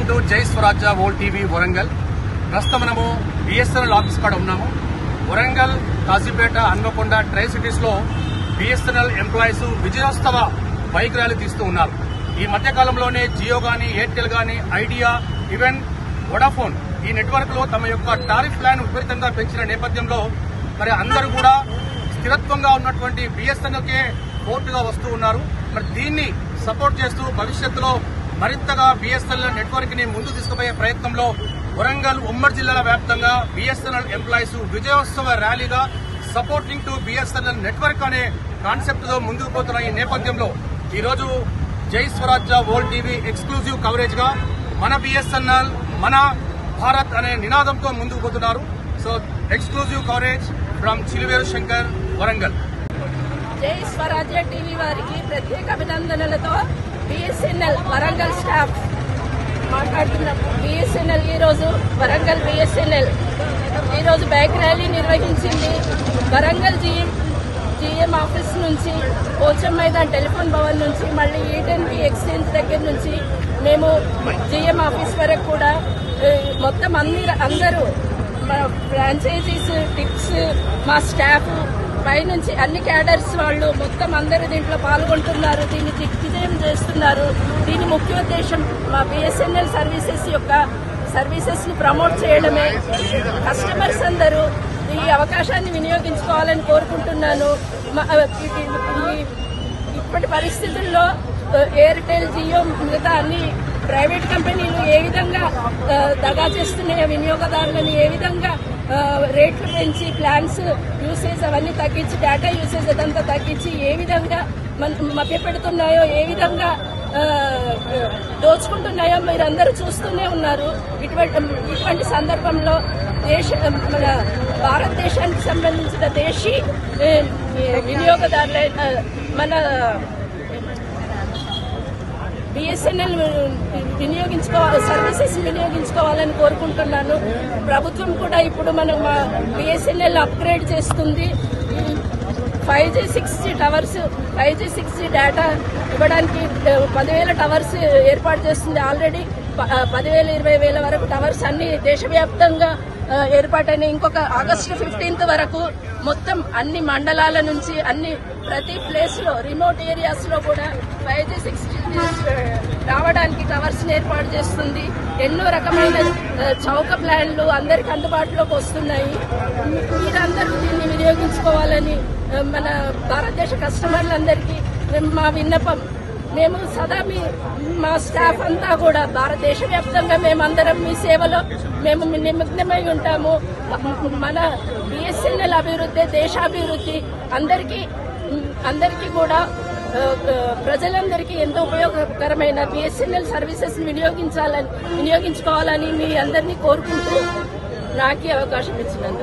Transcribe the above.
welcome to జై స్వరాజ్య వోల్ TV Warangal ప్రస్తుతం మనము బిఎస్ఎన్ఎల్ ఆఫీస్ కాడ ఉన్నాము వరంగల్ కాజీపేట హన్మకొండ ట్రై సిటీస్ లో బిఎస్ఎన్ఎల్ ఎంప్లాయీస్ విజయోత్సవ బైక్ ర్యాలీ తీస్తూ ఉన్నారు ఈ మధ్య కాలంలోనే జియో గాని ఎయిర్టెల్ గాని ఐడియా ఈవెన్ వొడాఫోన్ ఈ నెట్వర్క్ లో తమ యొక్క టారిఫ్ ప్లాన్ విపరీతంగా పెంచిన నేపథ్యంలో మరి అందరూ కూడా స్థిరత్వంగా ఉన్నటువంటి బిఎస్ఎన్ఎల్కే కోర్టుగా వస్తూ ఉన్నారు మరి దీన్ని సపోర్ట్ చేస్తూ భవిష్యత్తులో మరింతగా బిఎస్ఎన్ఎల్ నెట్వర్క్ ని ముందు తీసుకుపోయే ప్రయత్నంలో వరంగల్ ఉమ్మడి జిల్లాల వ్యాప్తంగా బిఎస్ఎన్ఎల్ ఎంప్లాయీస్ విజయోత్సవ ర్యాలీగా సపోర్టింగ్ టు బిఎస్ఎన్ఎల్ నెట్వర్క్ అనే కాన్సెప్ట్ తో ముందుకు పోతున్న ఈ నేపథ్యంలో ఈ రోజు జై స్వరాజ్య వరల్డ్ టీవీ ఎక్స్క్లూజివ్ కవరేజ్ గా మన బిఎస్ఎన్ఎల్ మన భారత్ అనే నినాదంతో ముందుకు పోతున్నారు so exclusive coverage from Chiluveru Shankar Warangal Jai Swarajya TV వారికి ప్రత్యేక అభినందనలతో బిఎస్ఎన్ఎల్ వరంగల్ స్టాఫ్ మాట్లాడుతున్నాం బిఎస్ఎన్ఎల్ ఈ రోజు వరంగల్ బిఎస్ఎన్ఎల్ ఈ రోజు బైక్ ర్యాలీ నిర్వహించింది వరంగల్ జీఎం జీఎం ఆఫీస్ నుంచి పోచం మైదాన్ టెలిఫోన్ భవన్ నుంచి మళ్ళీ ఈటెన్బి ఎక్స్చేంజ్ దగ్గర నుంచి మేము జీఎం ఆఫీస్ వరకు కూడా ఏ, మొత్తం అన్ని అందరూ మా ఫ్రాంచైజీస్ టిప్స్ మా స్టాఫ్ పైనుంచి అన్ని క్యాడర్స్ వాళ్ళు మొత్తం అందరూ దీంట్లో పాల్గొంటున్నారు దీన్ని దిగ్విజయం చేస్తున్నారు దీని ముఖ్య ఉద్దేశం మా బిఎస్ఎన్ఎల్ సర్వీసెస్ యొక్క సర్వీసెస్ ని ప్రమోట్ చేయడమే కస్టమర్స్ అందరూ ఈ అవకాశాన్ని వినియోగించుకోవాలని కోరుకుంటున్నాను మా- ఈ- ఈ- ఇప్పటి పరిస్థితుల్లో ఆ, ఎయిర్టెల్ జియో మిగతా అన్ని ప్రైవేట్ కంపెనీలు ఏ విధంగా ఆ, దగా చేస్తున్నాయో వినియోగదారులను ఏ విధంగా ఆ, రేట్లు పెంచి ప్లాన్స్ యూసేజ్ అవన్నీ తగ్గించి డేటా యూసేజ్ అదంతా తగ్గించి ఏ విధంగా మన మభ్య పెడుతున్నాయో ఏ విధంగా ఆ, దోచుకుంటున్నాయో మీరందరూ చూస్తూనే ఉన్నారు ఇటువంటి ఇటువంటి సందర్భంలో దేశ మన భారతదేశానికి సంబంధించిన దేశీ ఏ, వినియోగదారులైన మన బిఎస్ఎన్ఎల్ వినియోగించుకోవాలి సర్వీసెస్ వినియోగించుకోవాలని కోరుకుంటున్నాను ప్రభుత్వం కూడా ఇప్పుడు మనం బిఎస్ఎన్ఎల్ అప్గ్రేడ్ చేస్తుంది five G six G towers five G six G data ఇవ్వడానికి ఆ, పదివేల టవర్స్ ఏర్పాటు చేస్తుంది ఆల్రెడీ ప- ఆ, పదివేల ఇరవై వేల వరకు టవర్స్ అన్ని దేశవ్యాప్తంగా ఆ, ఏర్పాటైన ఇంకొక ఆగస్టు ఫిఫ్టీన్త్ వరకు మొత్తం అన్ని మండలాల నుంచి అన్ని ప్రతి ప్లేస్ లో రిమోట్ ఏరియాస్ లో కూడా ఫైవ్ జీ సిక్స్ జీ రావడానికి టవర్స్ ఏర్పాటు చేస్తుంది ఎన్నో రకమైన ఆ, చౌక ప్లాన్లు అందరికి అందుబాటులోకి వస్తున్నాయి మీ- మీరందరూ దీన్ని వినియోగించుకోవాలని ఆ, మన భారతదేశ కస్టమర్లందరికీ మేము- మా విన్నపం మేము సదా మీ మా స్టాఫ్ అంతా కూడా భారతదేశ వ్యాప్తంగా మేమందరం మీ సేవలో మేము నిమగ్నమై ఉంటాము మన బిఎస్ఎన్ఎల్ అభివృద్ధి దేశాభివృద్ధి అందరికీ అందరికీ కూడా ఆ, ఆ, ప్రజలందరికీ ఎంతో ఉపయోగకరమైన బిఎస్ఎన్ఎల్ సర్వీసెస్ వినియోగించాలని వినియోగించుకోవాలని మీ అందరినీ కోరుకుంటూ నాకు ఈ అవకాశం ఇచ్చినందుకు